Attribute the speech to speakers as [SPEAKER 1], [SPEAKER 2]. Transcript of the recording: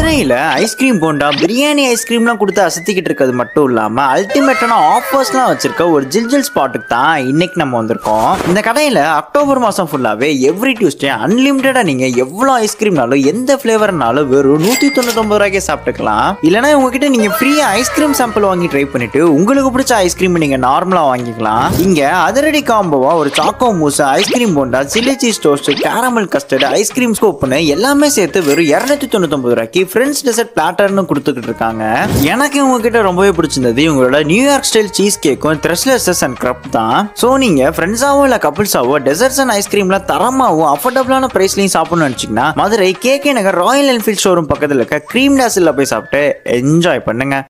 [SPEAKER 1] மதுரையில ஐஸ்கிரீம் போண்டா பிரியாணி ஐஸ்கிரீம்லாம் கொடுத்து அசத்திக்கிட்டு இருக்கிறது மட்டும் இல்லாம அல்டிமேட்டான ஆஃபர்ஸ்லாம் வச்சிருக்க ஒரு ஜில் ஜில் ஸ்பாட்டுக்கு தான் இன்னைக்கு நம்ம வந்திருக்கோம் இந்த கடையில அக்டோபர் மாசம் ஃபுல்லாவே எவ்ரி டியூஸ்டே அன்லிமிட்டடா நீங்க எவ்வளவு ஐஸ்கிரீம்னாலும் எந்த ஃபிளேவர்னாலும் வெறும் நூத்தி தொண்ணூத்தொன்பது ரூபாய்க்கே சாப்பிட்டுக்கலாம் இல்லைன்னா உங்ககிட்ட நீங்க ஃப்ரீயா ஐஸ்கிரீம் சாம்பிள் வாங்கி ட்ரை பண்ணிட்டு உங்களுக்கு பிடிச்ச ஐஸ்கிரீம் நீங்க நார்மலா வாங்கிக்கலாம் இங்க அதிரடி காம்போவா ஒரு choco mousse ice cream bonda chilli cheese toast caramel custard ice cream ஸ்கோப்னு எல்லாமே சேர்த்து வெறும் இரநூத்தி தொண்ணூத்தொன்பது ரூபாய்க்கு ஃப்ரெண்ட்ஸ் டெசர்ட் பிளாட்டர்னு கொடுத்துக்கிட்டு இருக்காங்க எனக்கு உங்ககிட்ட ரொம்பவே பிடிச்சிருந்தது இவங்களோட நியூயார்க் ஸ்டைல் சீஸ் கேக்கும் த்ரெஸ்லெஸஸ் அண்ட் கிரப் தான் ஸோ நீங்க ஃப்ரெண்ட்ஸாவோ இல்லை கப்பிள்ஸாவோ டெசர்ட்ஸ் அண்ட் ஐஸ்கிரீம்லாம் தரமாகவும் அஃபோர்டபுளான ப்ரைஸ்லையும் சாப்பிடணும்னு நினச்சிங்கன்னா Madurai KK Nagar Royal Enfield showroom பக்கத்தில் இருக்க க்ரீம் டேசில் போய் சாப்பிட்டு என்ஜாய் பண்ணுங்க